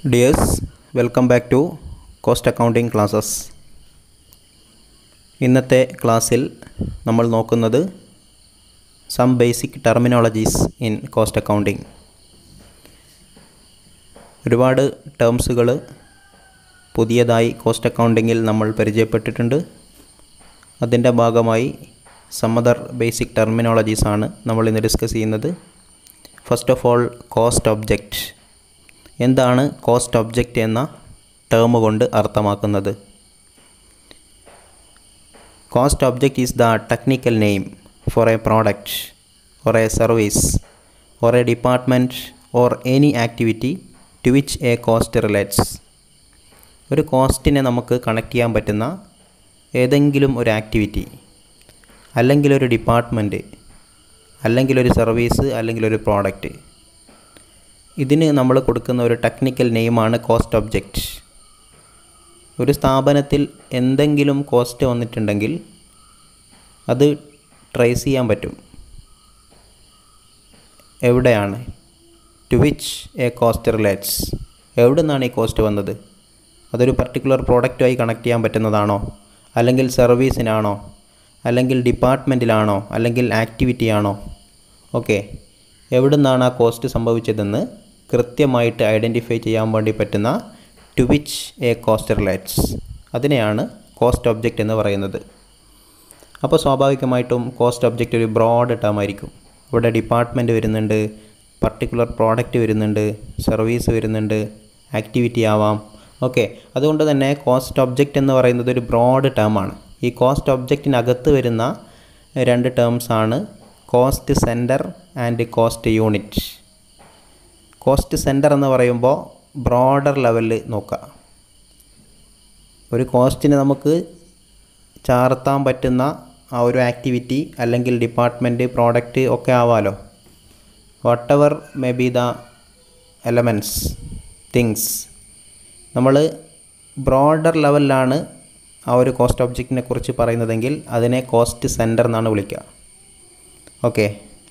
dears welcome back to cost accounting classes ഇന്നത്തെ ക്ലാസ്സിൽ നമ്മൾ നോക്കുന്നത് some basic terminologies in cost accounting ഒരുപാട് ടേംസുകൾ പുതിയതായി കോസ്റ്റ് അക്കൗണ്ടിങ്ങിൽ നമ്മൾ പരിചയപ്പെട്ടിട്ടുണ്ട് അതിൻ്റെ ഭാഗമായി സം അതർ ബേസിക് ടെർമിനോളജീസ് ആണ് നമ്മൾ ഇന്ന് ഡിസ്കസ് ചെയ്യുന്നത് first of all cost object എന്താണ് കോസ്റ്റ് ഒബ്ജക്റ്റ് എന്ന ടേം കൊണ്ട് അർത്ഥമാക്കുന്നത് cost object is the technical name for a product or a service or a department or any activity to which a cost relates ഒരു കോസ്റ്റിനെ നമുക്ക് connect ചെയ്യാൻ പറ്റുന്ന ഏതെങ്കിലും ഒരു ആക്ടിവിറ്റി അല്ലെങ്കിൽ ഒരു ഡിപ്പാർട്ട്മെൻറ്റ് അല്ലെങ്കിൽ ഒരു സർവീസ് അല്ലെങ്കിൽ ഒരു പ്രോഡക്റ്റ് ഇതിന് നമ്മൾ കൊടുക്കുന്ന ഒരു ടെക്നിക്കൽ നെയിമാണ് കോസ്റ്റ് ഒബ്ജക്റ്റ് ഒരു സ്ഥാപനത്തിൽ എന്തെങ്കിലും കോസ്റ്റ് വന്നിട്ടുണ്ടെങ്കിൽ അത് ട്രേസ് ചെയ്യാൻ പറ്റും എവിടെയാണ് to which a cost relates എവിടെ നിന്നാണ് ഈ കോസ്റ്റ് വന്നത് അതൊരു പർട്ടിക്കുലർ പ്രോഡക്റ്റുമായി കണക്ട് ചെയ്യാൻ പറ്റുന്നതാണോ അല്ലെങ്കിൽ സർവീസിനാണോ അല്ലെങ്കിൽ ഡിപ്പാർട്ട്മെൻറ്റിലാണോ അല്ലെങ്കിൽ ആക്ടിവിറ്റിയാണോ ഓക്കെ എവിടെ നിന്നാണ് ആ കോസ്റ്റ് സംഭവിച്ചതെന്ന് കൃത്യമായിട്ട് ഐഡൻറ്റിഫൈ ചെയ്യാൻ വേണ്ടി പറ്റുന്ന to which a cost relates അതിനെയാണ് കോസ്റ്റ് ഒബ്ജക്റ്റ് എന്ന് പറയുന്നത് അപ്പോൾ സ്വാഭാവികമായിട്ടും കോസ്റ്റ് ഒബ്ജക്റ്റ് ഒരു ബ്രോഡ് ടേം ആയിരിക്കും ഇവിടെ ഡിപ്പാർട്ട്മെൻറ്റ് വരുന്നുണ്ട് പർട്ടിക്കുലർ പ്രോഡക്റ്റ് വരുന്നുണ്ട് സർവീസ് വരുന്നുണ്ട് ആക്ടിവിറ്റി ആവാം ഓക്കെ അതുകൊണ്ട് തന്നെ കോസ്റ്റ് ഒബ്ജക്റ്റ് എന്ന് പറയുന്നത് ഒരു ബ്രോഡ് ടേമാണ് ഈ കോസ്റ്റ് ഒബ്ജക്റ്റിനകത്ത് വരുന്ന രണ്ട് ടേംസ് ആണ് cost centre and cost unit cost centre എന്ന് പറയുമ്പോൾ ബ്രോഡർ ലെവലിൽ നോക്കുക ഒരു കോസ്റ്റിന് നമുക്ക് ചാർത്താൻ പറ്റുന്ന ആ ഒരു ആക്ടിവിറ്റി അല്ലെങ്കിൽ ഡിപ്പാർട്ട്മെൻറ്റ് പ്രോഡക്റ്റ് ഒക്കെ ആവാമല്ലോ whatever may be the elements things നമ്മൾ ബ്രോഡർ ലെവലിലാണ് ആ ഒരു കോസ്റ്റ് ഒബ്ജക്റ്റിനെ കുറിച്ച് പറയുന്നതെങ്കിൽ അതിനെ കോസ്റ്റ് സെൻറ്റർ എന്നാണ് വിളിക്കുക ഓക്കെ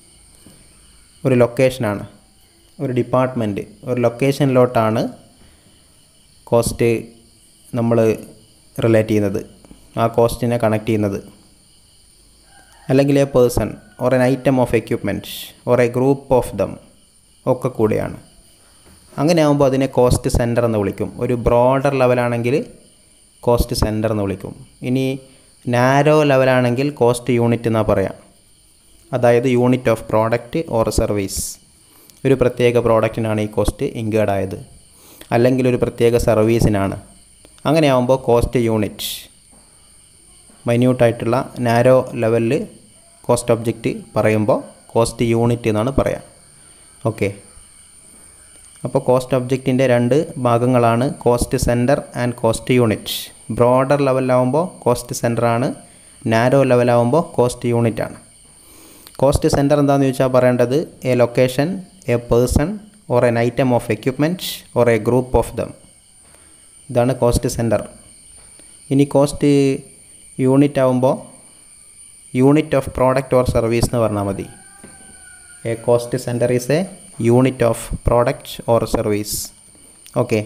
ഒരു ലൊക്കേഷനാണ് ഒരു ഡിപ്പാർട്ട്മെൻറ്റ് ഒരു ലൊക്കേഷനിലോട്ടാണ് കോസ്റ്റ് നമ്മൾ റിലേറ്റ് ചെയ്യുന്നത് ആ കോസ്റ്റിനെ കണക്ട് ചെയ്യുന്നത് അല്ലെങ്കിൽ a person or an item of equipment or a group of them ഒക്കെ കൂടെയാണ് അങ്ങനെ ആകുമ്പോൾ അതിനെ കോസ്റ്റ് സെൻറ്റർ എന്ന് വിളിക്കും ഒരു ബ്രോഡർ ലെവലാണെങ്കിൽ കോസ്റ്റ് സെൻറ്റർ എന്ന് വിളിക്കും ഇനി നാരോ ലെവലാണെങ്കിൽ കോസ്റ്റ് യൂണിറ്റ് എന്നാണ് പറയാം അതായത് unit of product or service ഒരു പ്രത്യേക പ്രോഡക്റ്റിനാണ് ഈ കോസ്റ്റ് ഇൻകേർഡ് ആയത് അല്ലെങ്കിൽ ഒരു പ്രത്യേക സർവീസിനാണ് അങ്ങനെയാകുമ്പോൾ കോസ്റ്റ് യൂണിറ്റ് മൈന്യൂട്ടായിട്ടുള്ള നാരോ ലെവലിൽ കോസ്റ്റ് ഒബ്ജക്റ്റ് പറയുമ്പോൾ കോസ്റ്റ് യൂണിറ്റ് എന്നാണ് പറയാം ഓക്കെ അപ്പോൾ കോസ്റ്റ് ഒബ്ജക്റ്റിൻ്റെ രണ്ട് ഭാഗങ്ങളാണ് cost centre and cost unit broader ലെവലിലാവുമ്പോൾ കോസ്റ്റ് സെൻറ്ററാണ് നാരോ ലെവലാവുമ്പോൾ കോസ്റ്റ് യൂണിറ്റ് ആണ് കോസ്റ്റ് സെൻറ്റർ എന്താണെന്ന് ചോദിച്ചാൽ പറയേണ്ടത് a location a person or an item of equipment or a group of them ഇതാണ് കോസ്റ്റ് സെൻറ്റർ ഇനി കോസ്റ്റ് യൂണിറ്റ് ആവുമ്പോൾ unit of product or service എന്ന് പറഞ്ഞാൽ മതി A cost centre is a unit of product or service okay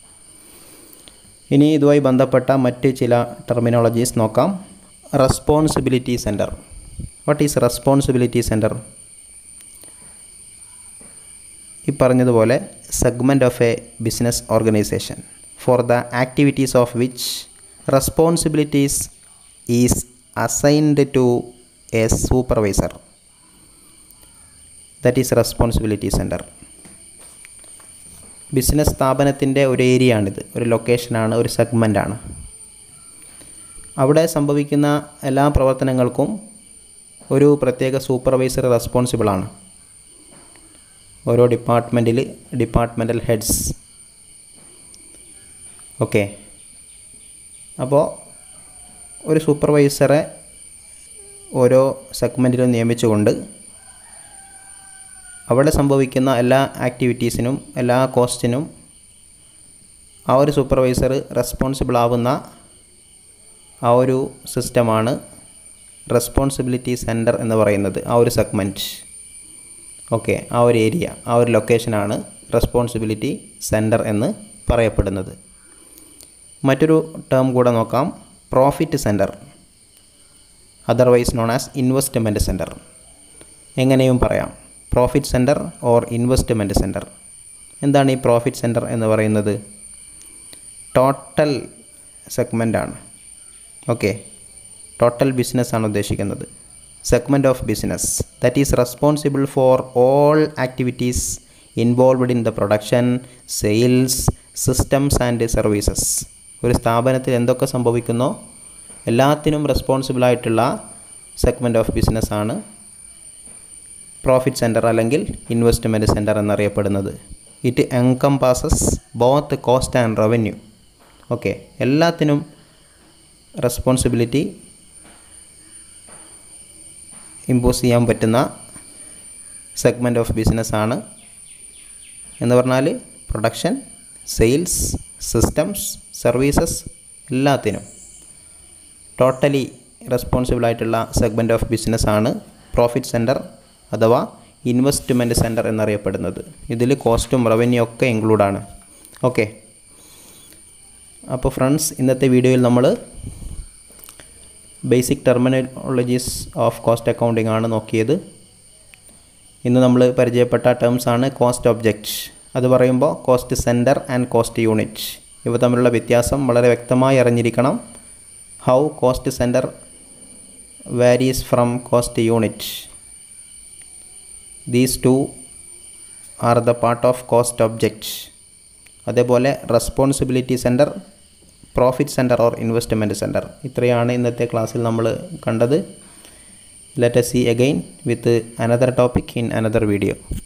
ഇനി ഇതുമായി ബന്ധപ്പെട്ട മറ്റ് ചില ടെർമിനോളജീസ് നോക്കാം responsibility centre what is responsibility centre ഈ പറഞ്ഞതുപോലെ segment of a business organisation for the activities of which responsibilities is assigned to a supervisor that is responsibility centre business സ്ഥാപനത്തിൻ്റെ ഒരു ഏരിയ ആണിത് ഒരു ലൊക്കേഷനാണ് ഒരു സെഗ്മെൻ്റാണ് അവിടെ സംഭവിക്കുന്ന എല്ലാ പ്രവർത്തനങ്ങൾക്കും ഒരു പ്രത്യേക സൂപ്പർവൈസർ റെസ്പോൺസിബിളാണ് ഓരോ ഡിപ്പാർട്ട്മെൻറ്റിൽ ഡിപ്പാർട്ട്മെൻറ്റൽ ഹെഡ്സ് ഓക്കെ അപ്പോൾ ഒരു സൂപ്പർവൈസറെ ഓരോ സെഗ്മെൻറ്റിലും നിയമിച്ചുകൊണ്ട് അവിടെ സംഭവിക്കുന്ന എല്ലാ ആക്ടിവിറ്റീസിനും എല്ലാ കോസ്റ്റിനും ആ ഒരു സൂപ്പർവൈസർ റെസ്പോൺസിബിൾ ആവുന്ന ആ ഒരു സിസ്റ്റമാണ് റെസ്പോൺസിബിലിറ്റി സെൻറ്റർ എന്ന് പറയുന്നത് ആ ഒരു സെഗ്മെൻറ്റ് ഓക്കെ ആ ഒരു ഏരിയ ആ ഒരു ലൊക്കേഷനാണ് റെസ്പോൺസിബിലിറ്റി സെൻറ്റർ എന്ന് പറയപ്പെടുന്നത് മറ്റൊരു ടേം കൂടെ നോക്കാം profit centre otherwise known as investment centre എങ്ങനെയും പറയാം profit centre or investment centre എന്താണ് ഈ പ്രോഫിറ്റ് സെൻറ്റർ എന്ന് പറയുന്നത് ടോട്ടൽ സെഗ്മെൻ്റാണ് ഓക്കെ ടോട്ടൽ ബിസിനസ്സാണ് ഉദ്ദേശിക്കുന്നത് segment of business that is responsible for all activities involved in the production sales systems and services ഒരു സ്ഥാപനത്തിൽ എന്തൊക്കെ സംഭവിക്കുന്നോ എല്ലാത്തിനും റെസ്പോൺസിബിൾ ആയിട്ടുള്ള സെഗ്മെൻറ്റ് ഓഫ് ബിസിനസ്സാണ് പ്രോഫിറ്റ് സെൻറ്റർ അല്ലെങ്കിൽ ഇൻവെസ്റ്റ്മെൻറ്റ് സെൻറ്റർ എന്നറിയപ്പെടുന്നത് it encompasses both cost and revenue okay എല്ലാത്തിനും റെസ്പോൺസിബിലിറ്റി ഇമ്പോസ് ചെയ്യാൻ പറ്റുന്ന സെഗ്മെൻറ്റ് ഓഫ് ബിസിനസ്സാണ് എന്ന് പറഞ്ഞാൽ പ്രൊഡക്ഷൻ സെയിൽസ് സിസ്റ്റംസ് സർവീസസ് എല്ലാത്തിനും ടോട്ടലി റെസ്പോൺസിബിൾ ആയിട്ടുള്ള സെഗ്മെൻറ്റ് ഓഫ് ബിസിനസ്സാണ് പ്രോഫിറ്റ് സെൻറ്റർ അഥവാ ഇൻവെസ്റ്റ്മെൻറ്റ് സെൻറ്റർ എന്നറിയപ്പെടുന്നത് ഇതിൽ കോസ്റ്റും റവന്യൂ ഒക്കെ ഇൻക്ലൂഡാണ് ഓക്കെ അപ്പോൾ ഫ്രണ്ട്സ് ഇന്നത്തെ വീഡിയോയിൽ നമ്മൾ basic terminologies of cost accounting ആണ് നോക്കിയത് ഇന്ന് നമ്മൾ പരിചയപ്പെട്ട ടേംസ് ആണ് കോസ്റ്റ് ഒബ്ജക്റ്റ് അത് പറയുമ്പോൾ cost centre and cost unit ഇവ തമ്മിലുള്ള വ്യത്യാസം വളരെ വ്യക്തമായി അറിഞ്ഞിരിക്കണം how cost centre varies from cost unit these two are the part of cost object അതേപോലെ responsibility centre profit centre or investment centre ഇത്രയാണ് ഇന്നത്തെ ക്ലാസ്സിൽ നമ്മൾ കണ്ടത് let's see again with another topic in another video